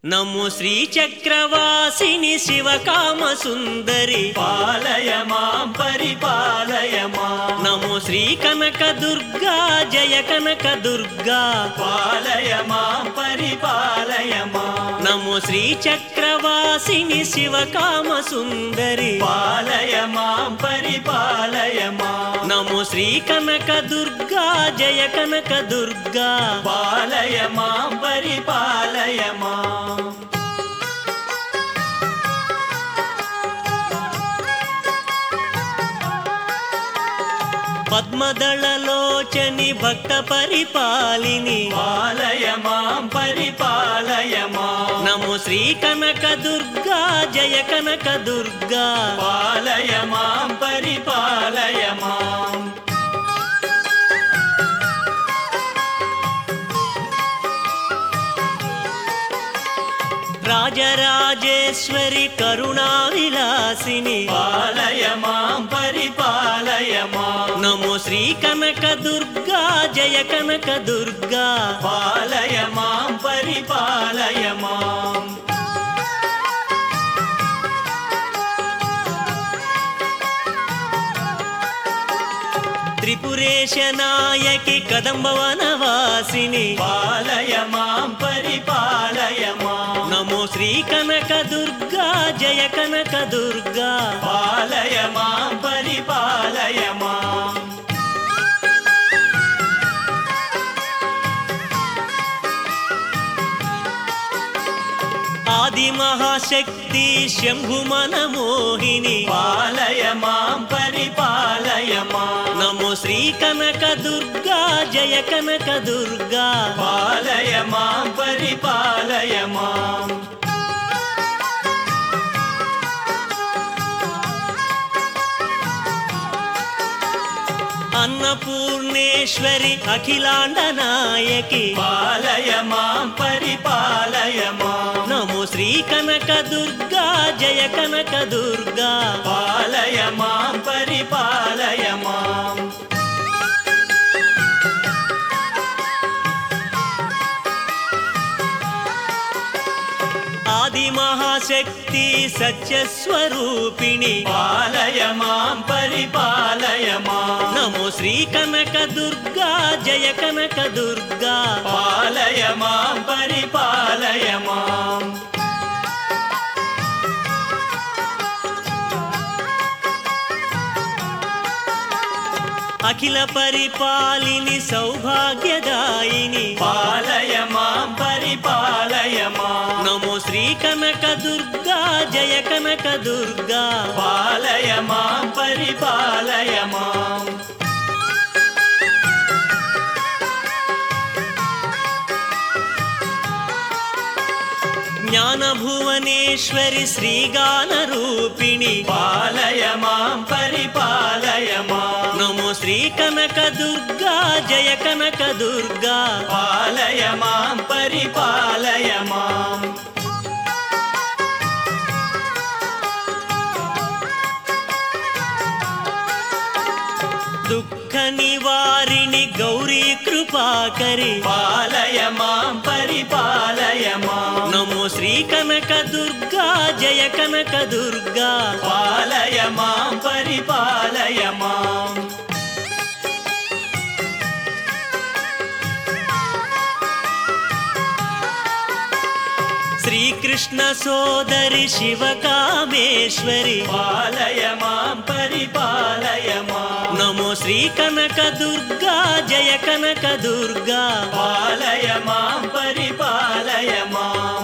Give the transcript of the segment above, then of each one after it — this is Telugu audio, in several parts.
నమో శ్రీచక్రవాసిని శివకామ సుందరి పాలయ మాం పరిపాలయ మాం నమో శ్రీ కనక దుర్గా జయ కనక దుర్గా పాలయ మాం పరిపాలయ మాం నమో శ్రీచక్రవాసిని శివకామ సుందరి పాలయ మాం పరిపాలయ మాం నమో శ్రీ కనక దుర్గా జయ కనక దుర్గా పాలయ మాం పరిపాలయ మాం పద్మదళలోచని భక్త పరిపాలిని పాలయ మాం పరిపాలయ మాం నమో శ్రీ కనక దుర్గా జయ కనక దుర్గా పాలయ మాం పరిపాలయ మాం రాజరాజేశ్వరి కరుణా విలాసిని పాలయ మాం పరిపాలయ మాం నమో శ్రీ కనక దుర్గా జయ కనక దుర్గా పాలయ మాం పరిపాలయ మాం త్రిపురేశ నాయకి కదంబవనవాసిని పాలయ మాం పరిపాలయ మాం నమో శ్రీ కనక దుర్గా జయ కనక దుర్గా పాలయ మాం పరిపాలయ మాం ఆది మహాశక్తి శంభు మనమోహిని పాలయ మాం పరిపాలయ మాం నమో శ్రీ కనక దుర్గా జయ కనక దుర్గా పాలయ మాం పరిపాలయ మాం అన్నపూర్ణేశ్వరి అఖిలాండ నాయకి పాలయ మాం పరిపాలయ మాం నమో శ్రీ కనక దుర్గా జయ కనక దుర్గా పాలయ మాం పరిపాలయ మాం ఆది మహాశక్తి సత్యస్వరూపిణి పాలయ మాం పరిపాలయ మాం నమో శ్రీ కనక దుర్గా జయ కనక దుర్గా పాలయ మాం పరిపాలయ మాం అఖిల పరిపాలిని సౌభాగ్యదాయిని పాలయ మాం పరిపాలయ మాం నమో శ్రీ కనక దుర్గా జయ కనక దుర్గా పాలయ మాం పరిపాలయ మాం జ్ఞానభువనేశ్వరి శ్రీగాన రూపిణి పాలయ మాం పరిపాలయ మాం నమో శ్రీ కనక దుర్గా జయ కనక దుర్గా పాలయ మాం పరిపాలయ మాం దుఃఖ నివారిణి గౌరీ కృపాకరి పాలయ మాం పరిపాలయ మాం నమో శ్రీ కనక దుర్గా జయ కనక దుర్గా పాలయ మాం పరిపాలయ మాం శ్రీకృష్ణ సోదరి శివకామేశ్వరి పాలయ మాం పరిపాలయ మాం నమో శ్రీ కనక దుర్గా జయ కనక దుర్గా పాలయ మాం పరిపాలయ మాం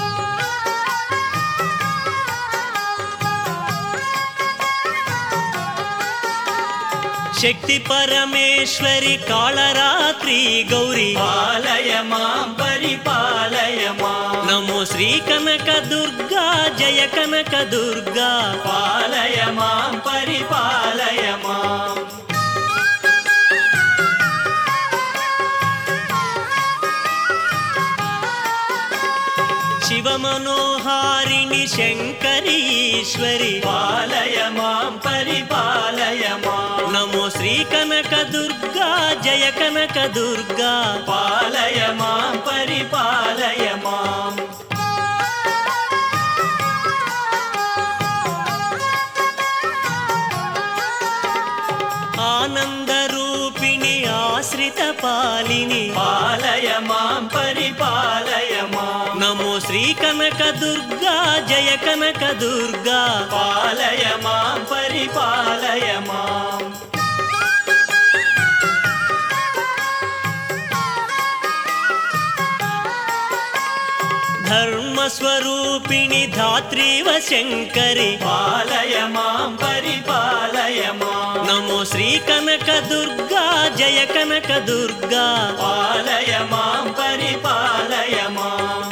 శక్తి పరమేశ్వరి కాళరాత్రి గౌరీ పాలయ మాం పరిపాలయ మాం నమో శ్రీ కనక దుర్గా జయ కనక దుర్గా పాలయ మాం పరిపాలయ మాం శివ మనోహారిణి శంకరి ఈశ్వరి పాలయ మాం పరిపాలయ మాం నమో శ్రీ కనక దుర్గా జయ కనక దుర్గా పాలయ మాం పరిపాలయ మాం పాలిని పాలయ మాం పరిపాలయ మాం నమో శ్రీ కనక దుర్గా జయ కనక దుర్గా పాలయ మాం పరిపాలయ మాం ధర్మస్వరూపిణి ధాత్రీవ శంకరి పాలయ మాం పరిపాలయ మాం నమో శ్రీ కనక దుర్గా జయ కనక దుర్గా పాలయ మాం పరిపాలయ మాం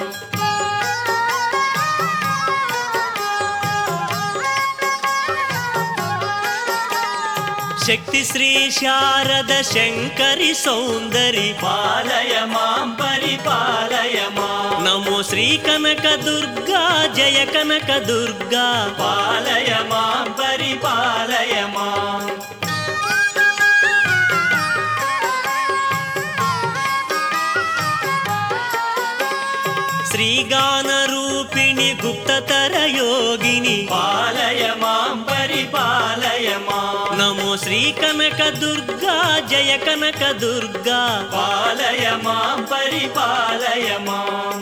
శక్తి శ్రీ శారద శంకరి సౌందరి పాలయ మాం పరిపాలయ మాం నమో శ్రీ కనక దుర్గా జయ కనక దుర్గా పాలయ మాం పరిపాలయ మాం శ్రీగాన రూపిణి గుప్తతర యోగిని పాలయ మాం పరిపాలయ మాం నమో శ్రీ కనక దుర్గా జయ కనక దుర్గా పాలయ మాం పరిపాలయ మాం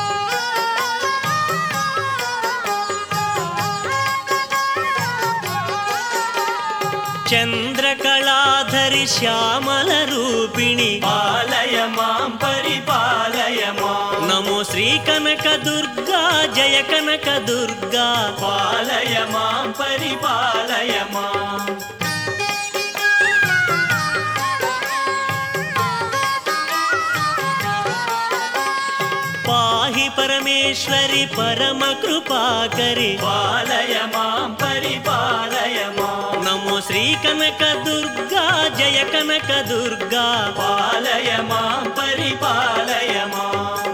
చంద్రకళాధరి శ్యామల రూపిణి పాలయ మాం పరిపాలయ మాం నమో శ్రీ కనక దుర్గా జయ కనక దుర్గా పాలయ మాం పరిపాలయ మాం పాహి పరమేశ్వరి పరమ కృపాకరి పాలయ మాం పరిపాలయ మాం నమో శ్రీ కనక దుర్గా జయ కనక దుర్గా పాలయ మాం పరిపాలయ మాం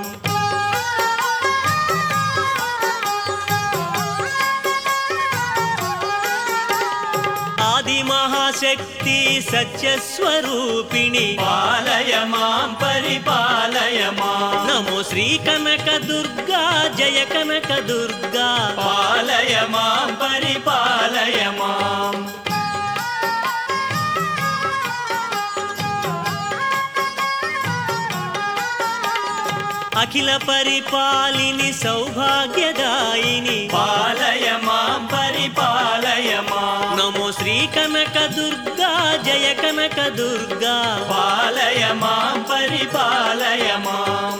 ఆది మహాశక్తి సత్యస్వరూపిణి పాలయ మాం పరిపాలయ మాం నమో శ్రీ కనక దుర్గా జయ కనక దుర్గా పాలయ మాం పరిపాలయ మాం అఖిల పరిపాలిని సౌభాగ్యదాయిని పాలయ మాం పరిపాలయ మాం నమో శ్రీ కనక దుర్గా జయ కనక దుర్గా పాలయ మాం పరిపాలయ మాం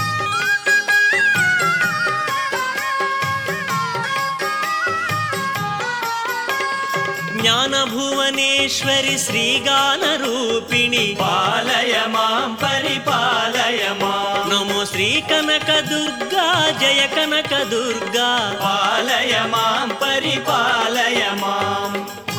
జ్ఞాన భువనేశ్వరి శ్రీగాన రూపిణి పాలయ మాం పరిపాలయ మాం నమో శ్రీ కనక దుర్గా జయ కనక దుర్గా పాలయ మాం పరిపాలయ మాం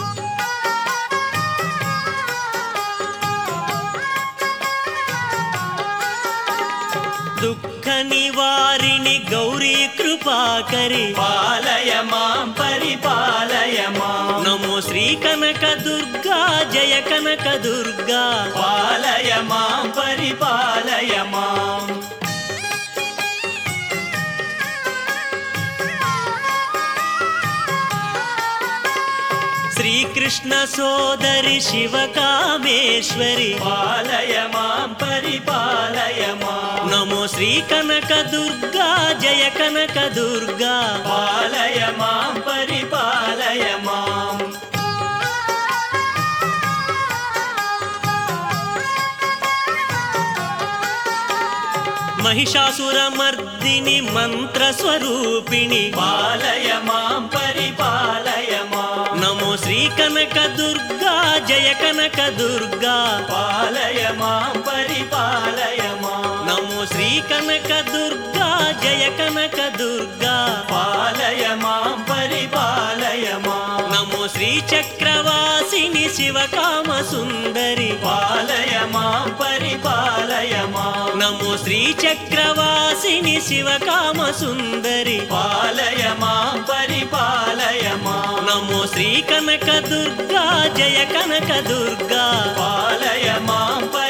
దుఃఖ నివారిణి గౌరీ కృపాకరి పాలయ మాం పరిపాలయ మాం నమో శ్రీ కనక దుర్గా జయ కనక దుర్గా పాలయ మాం పరిపాలయ మాం శ్రీకృష్ణ సోదరి శివకామేశ్వరి పాలయ మాం పరిపాలయ మాం నమో శ్రీ కనక దుర్గా జయ కనక దుర్గా పాలయ మాం పరిపాలయ మాం మహిషాసురమర్దిని మంత్రస్వరూపిణి పాలయ మాం పరిపాలయ మాం నమో శ్రీ కనక దుర్గా జయ కనక దుర్గా పాలయ మాం పరిపాలయ మాం నమో శ్రీ కనక దుర్గా జయ కనక దుర్గా పాలయ మాం పరిపాలయ మాం నమో శ్రీ చక్రవాసిని శివకామ సుందరి పాలయ మాం పరిపాలయ మాం నమో శ్రీ చక్రవాసిని శివకామ సుందరి పాలయ మాం పరిపాలయ మాం నమో శ్రీ కనక దుర్గా జయ కనక దుర్గా పాలయ మాం